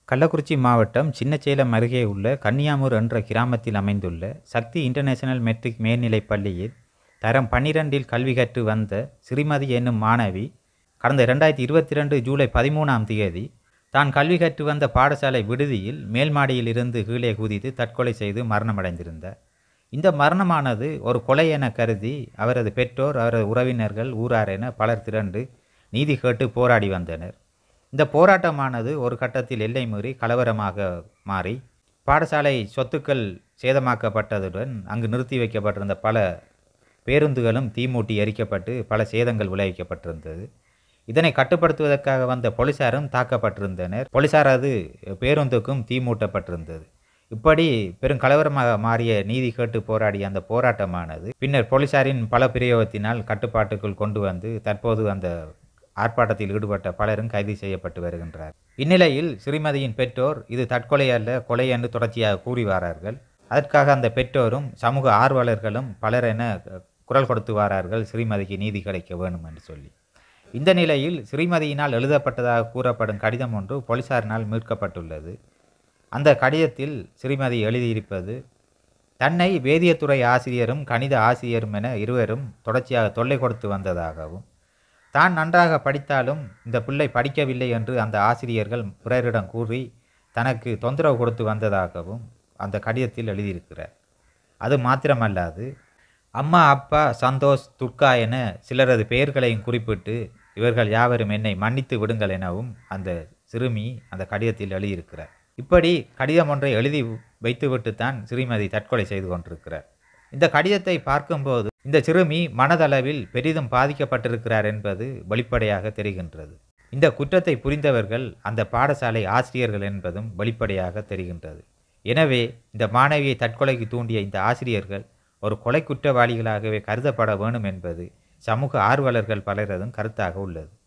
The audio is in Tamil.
கள்ளக்குறிச்சி மாவட்டம் சின்னசேலம் அருகே உள்ள கன்னியாமூர் என்ற கிராமத்தில் அமைந்துள்ள சக்தி இன்டர்நேஷனல் மெட்ரிக் மேல்நிலைப் பள்ளியில் தரம் பன்னிரெண்டில் கல்வி கற்று வந்த ஸ்ரீமதி என்னும் மாணவி கடந்த இரண்டாயிரத்தி இருபத்தி ரெண்டு ஜூலை பதிமூணாம் தேதி தான் கல்வி கற்று வந்த பாடசாலை விடுதியில் மேல் மாடியில் இருந்து கீழே குதித்து தற்கொலை செய்து மரணமடைந்திருந்தார் இந்த மரணமானது ஒரு கொலை என கருதி அவரது பெற்றோர் அவரது உறவினர்கள் ஊரார் என பலர் திரண்டு நீதி கேட்டு போராடி வந்தனர் இந்த போராட்டமானது ஒரு கட்டத்தில் எல்லை மீறி கலவரமாக மாறி பாடசாலை சொத்துக்கள் சேதமாக்கப்பட்டதுடன் அங்கு நிறுத்தி வைக்கப்பட்டிருந்த பல பேருந்துகளும் தீமூட்டி எரிக்கப்பட்டு பல சேதங்கள் விளைவிக்கப்பட்டிருந்தது இதனை கட்டுப்படுத்துவதற்காக வந்த போலீசாரும் தாக்கப்பட்டிருந்தனர் போலீசாரது பேருந்துக்கும் தீமூட்டப்பட்டிருந்தது இப்படி பெரும் கலவரமாக மாறிய நீதி கேட்டு போராடிய அந்த போராட்டமானது பின்னர் போலீசாரின் பல பிரயோகத்தினால் கட்டுப்பாட்டுக்குள் கொண்டு வந்து தற்போது அந்த ஆர்ப்பாட்டத்தில் ஈடுபட்ட பலரும் கைது செய்யப்பட்டு வருகின்றார் இந்நிலையில் ஸ்ரீமதியின் பெற்றோர் இது தற்கொலை அல்ல கொலை என்று தொடர்ச்சியாக கூறி வாரார்கள் அதற்காக அந்த பெற்றோரும் சமூக ஆர்வலர்களும் பலர் என குரல் கொடுத்து வாரார்கள் ஸ்ரீமதிக்கு நீதி கிடைக்க வேண்டும் என்று சொல்லி இந்த நிலையில் ஸ்ரீமதியினால் எழுதப்பட்டதாக கூறப்படும் கடிதம் ஒன்று போலீசாரினால் மீட்கப்பட்டுள்ளது அந்த கடிதத்தில் ஸ்ரீமதி எழுதியிருப்பது தன்னை வேதியத்துறை ஆசிரியரும் கணித ஆசிரியரும் என இருவரும் தொடர்ச்சியாக தொல்லை கொடுத்து வந்ததாகவும் தான் நன்றாக படித்தாலும் இந்த பிள்ளை படிக்கவில்லை என்று அந்த ஆசிரியர்கள் பிறரிடம் கூறி தனக்கு தொந்தரவு கொடுத்து வந்ததாகவும் அந்த கடிதத்தில் எழுதியிருக்கிறார் அது மாத்திரமல்லாது அம்மா அப்பா சந்தோஷ் துர்கா என சிலரது பெயர்களையும் குறிப்பிட்டு இவர்கள் யாவரும் என்னை மன்னித்து விடுங்கள் எனவும் அந்த சிறுமி அந்த கடிதத்தில் எழுதியிருக்கிறார் இப்படி கடிதம் ஒன்றை எழுதி வைத்துவிட்டு தான் ஸ்ரீமதி தற்கொலை செய்து கொண்டிருக்கிறார் இந்த கடிதத்தை பார்க்கும்போது இந்த சிறுமி மனதளவில் பெரிதும் பாதிக்கப்பட்டிருக்கிறார் என்பது வெளிப்படையாக தெரிகின்றது இந்த குற்றத்தை புரிந்தவர்கள் அந்த பாடசாலை ஆசிரியர்கள் என்பதும் வெளிப்படையாக தெரிகின்றது எனவே இந்த மாணவியை தற்கொலைக்கு தூண்டிய இந்த ஆசிரியர்கள் ஒரு கொலை குற்றவாளிகளாகவே கருதப்பட வேண்டும் என்பது சமூக ஆர்வலர்கள் பலரதும் கருத்தாக உள்ளது